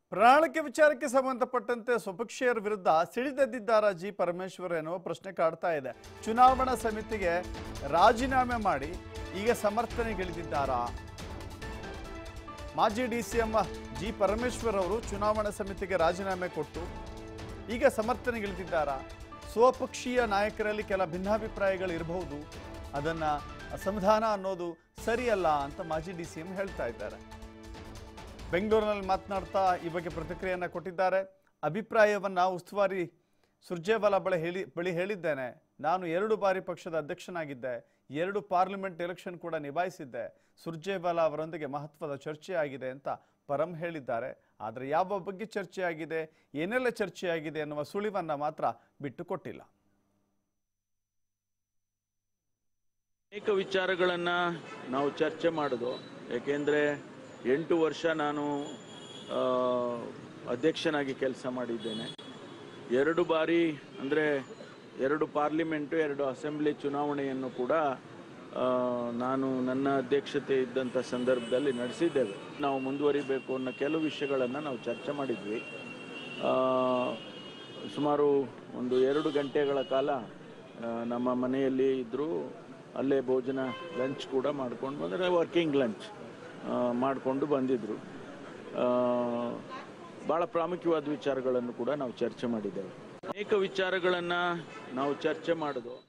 ಪ್ರಣಾಳಿಕೆ ವಿಚಾರಕ್ಕೆ ಸಂಬಂಧಪಟ್ಟಂತೆ ಸ್ವಪಕ್ಷೀಯರ ವಿರುದ್ಧ ಸಿಡಿದೆದ್ದಿದ್ದಾರ ಜಿ ಪರಮೇಶ್ವರ್ ಎನ್ನುವ ಪ್ರಶ್ನೆ ಕಾಡ್ತಾ ಇದೆ ಚುನಾವಣಾ ಸಮಿತಿಗೆ ರಾಜೀನಾಮೆ ಮಾಡಿ ಈಗ ಸಮರ್ಥನೆಗಿಳಿದಿದ್ದಾರಾ ಮಾಜಿ ಡಿಸಿಎಂ ಜಿ ಪರಮೇಶ್ವರ್ ಅವರು ಚುನಾವಣಾ ಸಮಿತಿಗೆ ರಾಜೀನಾಮೆ ಕೊಟ್ಟು ಈಗ ಸಮರ್ಥನೆಗಿಳಿದಿದ್ದಾರಾ ಸ್ವಪಕ್ಷೀಯ ನಾಯಕರಲ್ಲಿ ಕೆಲ ಭಿನ್ನಾಭಿಪ್ರಾಯಗಳು ಇರಬಹುದು ಅದನ್ನ ಅಸಮಾಧಾನ ಅನ್ನೋದು ಸರಿಯಲ್ಲ ಅಂತ ಮಾಜಿ ಡಿಸಿಎಂ ಹೇಳ್ತಾ ಇದ್ದಾರೆ ಬೆಂಗಳೂರಿನಲ್ಲಿ ಮಾತನಾಡ್ತಾ ಈ ಬಗ್ಗೆ ಪ್ರತಿಕ್ರಿಯೆಯನ್ನ ಕೊಟ್ಟಿದ್ದಾರೆ ಅಭಿಪ್ರಾಯವನ್ನ ಉಸ್ತುವಾರಿ ಸುರ್ಜೇವಾಲಾ ಬಳಿ ಹೇಳಿ ಬಳಿ ಹೇಳಿದ್ದೇನೆ ನಾನು ಎರಡು ಬಾರಿ ಪಕ್ಷದ ಅಧ್ಯಕ್ಷನಾಗಿದ್ದೆ ಎರಡು ಪಾರ್ಲಿಮೆಂಟ್ ಎಲೆಕ್ಷನ್ ಕೂಡ ನಿಭಾಯಿಸಿದ್ದೆ ಸುರ್ಜೇವಾಲಾ ಅವರೊಂದಿಗೆ ಮಹತ್ವದ ಚರ್ಚೆ ಆಗಿದೆ ಅಂತ ಪರಂ ಹೇಳಿದ್ದಾರೆ ಆದರೆ ಯಾವ ಬಗ್ಗೆ ಚರ್ಚೆ ಆಗಿದೆ ಏನೆಲ್ಲ ಚರ್ಚೆ ಆಗಿದೆ ಎನ್ನುವ ಸುಳಿವನ್ನ ಮಾತ್ರ ಬಿಟ್ಟು ಕೊಟ್ಟಿಲ್ಲ ಅನೇಕ ವಿಚಾರಗಳನ್ನು ನಾವು ಚರ್ಚೆ ಮಾಡೋದು ಏಕೆಂದರೆ ಎಂಟು ವರ್ಷ ನಾನು ಆ, ಅಧ್ಯಕ್ಷನಾಗಿ ಕೆಲಸ ಮಾಡಿದ್ದೇನೆ ಎರಡು ಬಾರಿ ಅಂದರೆ ಎರಡು ಪಾರ್ಲಿಮೆಂಟು ಎರಡು ಅಸೆಂಬ್ಲಿ ಚುನಾವಣೆಯನ್ನು ಕೂಡ ಆ, ನಾನು ನನ್ನ ಅಧ್ಯಕ್ಷತೆ ಇದ್ದಂಥ ಸಂದರ್ಭದಲ್ಲಿ ನಡೆಸಿದ್ದೇವೆ ನಾವು ಮುಂದುವರಿಬೇಕು ಅನ್ನೋ ಕೆಲವು ವಿಷಯಗಳನ್ನು ನಾವು ಚರ್ಚೆ ಮಾಡಿದ್ವಿ ಆ, ಸುಮಾರು ಒಂದು ಎರಡು ಗಂಟೆಗಳ ಕಾಲ ಆ, ನಮ್ಮ ಮನೆಯಲ್ಲಿ ಇದ್ದರು ಅಲ್ಲೇ ಭೋಜನ ಲಂಚ್ ಕೂಡ ಮಾಡ್ಕೊಂಡು ಬಂದರೆ ವರ್ಕಿಂಗ್ ಲಂಚ್ ಮಾಡಿಕೊಂಡು ಬಂದಿದ್ದರು ಭಾಳ ಪ್ರಾಮುಖ್ಯವಾದ ವಿಚಾರಗಳನ್ನು ಕೂಡ ನಾವು ಚರ್ಚೆ ಮಾಡಿದ್ದೇವೆ ಅನೇಕ ವಿಚಾರಗಳನ್ನು ನಾವು ಚರ್ಚೆ ಮಾಡೋದು